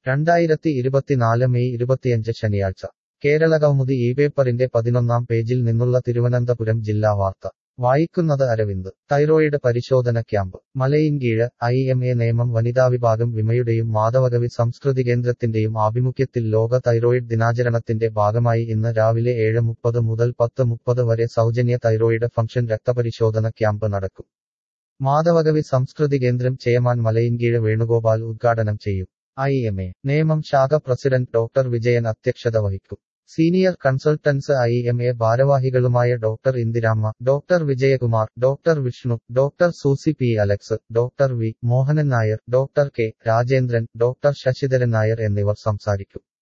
രണ്ടായിരത്തി ഇരുപത്തിനാല് മെയ് ഇരുപത്തിയഞ്ച് ശനിയാഴ്ച കേരളകൗമുദി ഈ പേപ്പറിന്റെ പതിനൊന്നാം പേജിൽ നിന്നുള്ള തിരുവനന്തപുരം ജില്ലാ വാർത്ത വായിക്കുന്നത് അരവിന്ദ് തൈറോയിഡ് പരിശോധന camp Malayinkeezh I M A നിയമം വനിതാവിഭാഗം വിമയുടെയും മാധവകവി സംസ്കൃതി കേന്ദ്രത്തിന്റെയും ആഭിമുഖ്യത്തിൽ ലോക തൈറോയിഡ് ദിനാചരണത്തിന്റെ ഭാഗമായി ഇന്ന് രാവിലെ ഏഴ് മുപ്പത് മുതൽ പത്ത് മുപ്പത് വരെ സൗജന്യ തൈറോയിഡ് ഫംഗ്ഷൻ രക്തപരിശോധന ക്യാമ്പ് നടക്കും മാധവകവി സംസ്കൃതി കേന്ദ്രം ചെയർമാൻ മലയിൻകീഴ് വേണുഗോപാൽ ഉദ്ഘാടനം ചെയ്യും ഐ എം എ നിയമം ശാഖ പ്രസിഡന്റ് ഡോക്ടർ വിജയൻ അധ്യക്ഷത വഹിക്കും senior consultants I M A ഭാരവാഹികളുമായ doctor Indiramma doctor Vijayakumar doctor Vishnu doctor Susy P Alex doctor V Mohanan Nair doctor K Rajendran doctor Sasidharan Nair എന്നിവർ സംസാരിക്കും